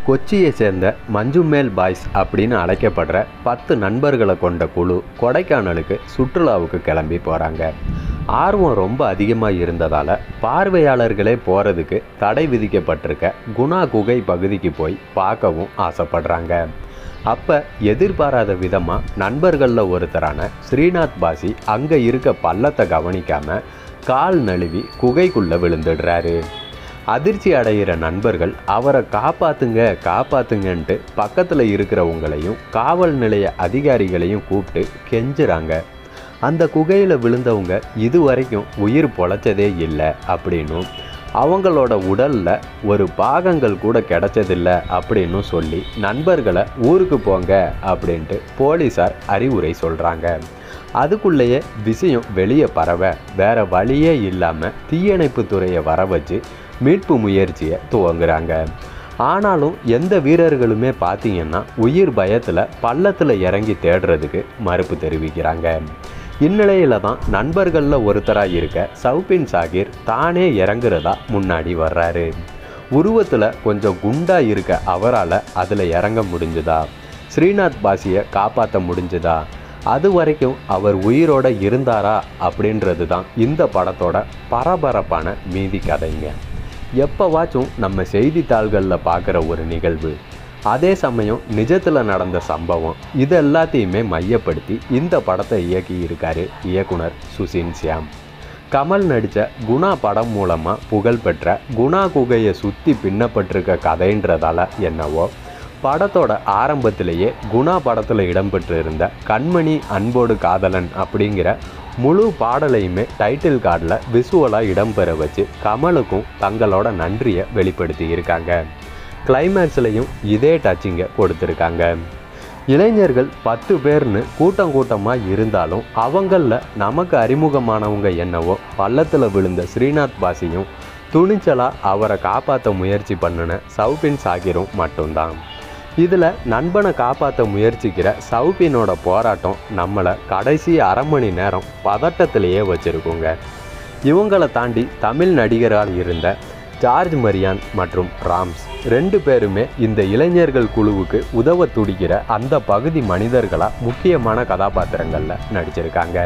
கொச்சியை சேர்ந்த மஞ்சுமேல் பாய்ஸ் அப்படின்னு அழைக்கப்படுற பத்து நண்பர்களை கொண்ட குழு கொடைக்கானலுக்கு சுற்றுலாவுக்கு கிளம்பி போகிறாங்க ஆர்வம் ரொம்ப அதிகமாக இருந்ததால் பார்வையாளர்களே போகிறதுக்கு தடை விதிக்கப்பட்டிருக்க குணா குகை பகுதிக்கு போய் பார்க்கவும் ஆசைப்படுறாங்க அப்போ எதிர்பாராத விதமாக நண்பர்களில் ஒருத்தரான ஸ்ரீநாத் பாசி அங்கே இருக்க பள்ளத்தை கவனிக்காமல் கால் நழுவி குகைக்குள்ளே விழுந்துடுறாரு அதிர்ச்சி அடைகிற நண்பர்கள் அவரை காப்பாத்துங்க காப்பாத்துங்கன்ட்டு பக்கத்தில் இருக்கிறவங்களையும் காவல் நிலைய அதிகாரிகளையும் கூப்பிட்டு கெஞ்சுறாங்க அந்த குகையில் விழுந்தவங்க இது வரைக்கும் உயிர் பொழைச்சதே இல்லை அப்படின்னும் அவங்களோட உடலில் ஒரு பாகங்கள் கூட கிடைச்சதில்ல அப்படின்னு சொல்லி நண்பர்களை ஊருக்கு போங்க அப்படின்ட்டு போலீஸார் அறிவுரை சொல்கிறாங்க அதுக்குள்ளேயே விஷயம் வெளியே பரவ வேற வழியே இல்லாமல் தீயணைப்பு துறையை வர வச்சு மீட்பு முயற்சியை துவங்குறாங்க ஆனாலும் எந்த வீரர்களுமே பார்த்தீங்கன்னா உயிர் பயத்தில் பள்ளத்தில் இறங்கி தேடுறதுக்கு மறுப்பு தெரிவிக்கிறாங்க இந்நிலையில தான் நண்பர்களில் ஒருத்தராக இருக்க சவுபின் சாகிர் தானே இறங்குறதா முன்னாடி வர்றாரு உருவத்தில் கொஞ்சம் குண்டா இருக்க அவரால் அதில் இறங்க முடிஞ்சுதா ஸ்ரீநாத் பாசியை காப்பாற்ற முடிஞ்சுதா அது வரைக்கும் அவர் உயிரோட இருந்தாரா அப்படின்றது தான் இந்த படத்தோட பரபரப்பான மீதி கதைங்க எப்போவாச்சும் நம்ம செய்தித்தாள்களில் பார்க்குற ஒரு நிகழ்வு அதே சமயம் நிஜத்தில் நடந்த சம்பவம் இது எல்லாத்தையுமே மையப்படுத்தி இந்த படத்தை இயக்கி இருக்காரு இயக்குனர் சுசின் சியாம் கமல் நடித்த குணா படம் மூலமாக புகழ்பெற்ற குணா குகையை சுற்றி பின்னப்பட்டிருக்க கதைன்றதால என்னவோ படத்தோட ஆரம்பத்திலேயே குணா படத்தில் இடம்பெற்றிருந்த கண்மணி அன்போடு காதலன் அப்படிங்கிற முழு பாடலையுமே டைட்டில் கார்டில் விசுவலாக இடம்பெற வச்சு கமலுக்கும் தங்களோட நன்றியை வெளிப்படுத்தி இருக்காங்க கிளைமேக்ஸ்லையும் இதே டச்சிங்கை கொடுத்துருக்காங்க இளைஞர்கள் பத்து பேர்னு கூட்டம் கூட்டமாக இருந்தாலும் அவங்களில் நமக்கு அறிமுகமானவங்க என்னவோ பள்ளத்தில் விழுந்த ஸ்ரீநாத் பாசியும் துணிச்சலாக அவரை காப்பாற்ற முயற்சி பண்ணின சவுபின் சாகிரும் மட்டும்தான் இதில் நண்பனை காப்பாற்ற முயற்சிக்கிற சவுபினோட போராட்டம் நம்மளை கடைசி அரை மணி நேரம் பதட்டத்திலேயே வச்சுருக்குங்க இவங்களை தாண்டி தமிழ் நடிகரால் இருந்த ஜார்ஜ் மரியான் மற்றும் ராம்ஸ் ரெண்டு பேருமே இந்த இளைஞர்கள் குழுவுக்கு உதவ துடிக்கிற அந்த பகுதி மனிதர்களாக முக்கியமான கதாபாத்திரங்களில் நடிச்சிருக்காங்க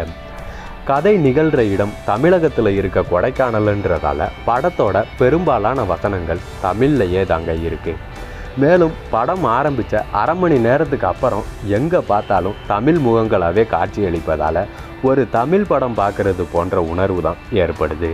கதை நிகழ்கிற இடம் தமிழகத்தில் இருக்க கொடைக்கானல்ன்றதால படத்தோட பெரும்பாலான வசனங்கள் தமிழ்லையே தாங்க இருக்குது மேலும் படம் ஆரம்பித்த அரை மணி நேரத்துக்கு அப்புறம் எங்கே பார்த்தாலும் தமிழ் முகங்களாகவே காட்சியளிப்பதால் ஒரு தமிழ் படம் பார்க்குறது போன்ற உணர்வு தான் ஏற்படுது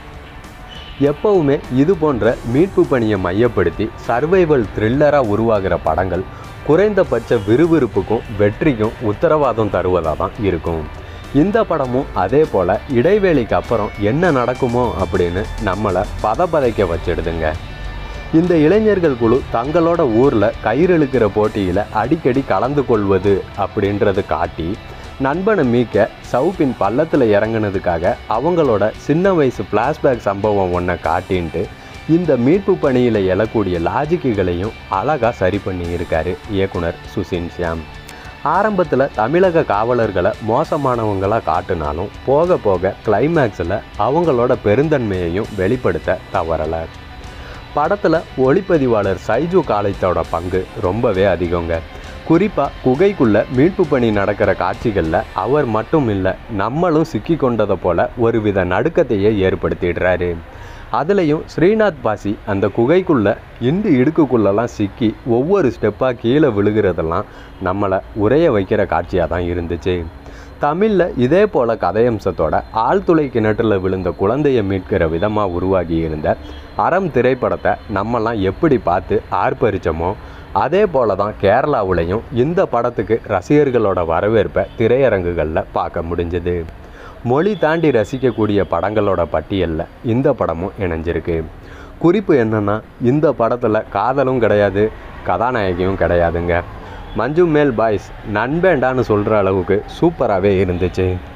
எப்பவுமே இது போன்ற மீட்பு பணியை மையப்படுத்தி சர்வைவல் த்ரில்லராக உருவாகிற படங்கள் குறைந்தபட்ச விறுவிறுப்புக்கும் வெற்றிக்கும் உத்தரவாதம் தருவதாக தான் இருக்கும் இந்த படமும் அதே போல் இடைவேளைக்கு அப்புறம் என்ன நடக்குமோ அப்படின்னு நம்மளை பதபதைக்க வச்சிடுதுங்க இந்த இளைஞர்கள் குழு தங்களோட ஊரில் கயிறெழுக்கிற போட்டியில் அடிக்கடி கலந்து கொள்வது அப்படின்றது காட்டி நண்பனை மீட்க சவுப்பின் பள்ளத்தில் இறங்குனதுக்காக அவங்களோட சின்ன வயசு ஃப்ளாஷ்பேக் சம்பவம் ஒன்றை காட்டின்ட்டு இந்த மீட்பு பணியில் எழக்கூடிய லாஜிக்குகளையும் அழகாக சரி பண்ணி இருக்காரு இயக்குனர் சுசின் சியாம் ஆரம்பத்தில் தமிழக காவலர்களை மோசமானவங்களாக காட்டினாலும் போக போக கிளைமேக்ஸில் அவங்களோட பெருந்தன்மையையும் வெளிப்படுத்த தவறலை படத்தில் ஒளிப்பதிவாளர் சைஜு காலைத்தோட பங்கு ரொம்பவே அதிகங்க குறிப்பாக குகைக்குள்ளே மீட்பு பணி நடக்கிற காட்சிகளில் அவர் மட்டும் இல்லை நம்மளும் சிக்கி கொண்டதை போல ஒருவித நடுக்கத்தையே ஏற்படுத்திடுறாரு அதுலேயும் ஸ்ரீநாத் பாசி அந்த குகைக்குள்ளே இண்டு இடுக்குக்குள்ளெல்லாம் சிக்கி ஒவ்வொரு ஸ்டெப்பாக கீழே விழுகிறதெல்லாம் நம்மளை உரைய வைக்கிற காட்சியாக தான் இருந்துச்சு தமிழில் இதே போல் கதையம்சத்தோட ஆழ்துளை கிணற்றில் விழுந்த குழந்தையை மீட்கிற விதமாக உருவாகி இருந்த அறம் திரைப்படத்தை நம்மலாம் எப்படி பார்த்து ஆர்ப்பரிச்சோமோ அதே போல தான் கேரளாவுலேயும் இந்த படத்துக்கு ரசிகர்களோட வரவேற்பை திரையரங்குகளில் பார்க்க முடிஞ்சது மொழி தாண்டி ரசிக்கக்கூடிய படங்களோட பட்டியலில் இந்த படமும் இணைஞ்சிருக்கு குறிப்பு என்னென்னா இந்த படத்தில் காதலும் கிடையாது கதாநாயகியும் கிடையாதுங்க மஞ்சு மேல் பாய்ஸ் நண்பேண்டான்னு சொல்கிற அளவுக்கு சூப்பராகவே இருந்துச்சு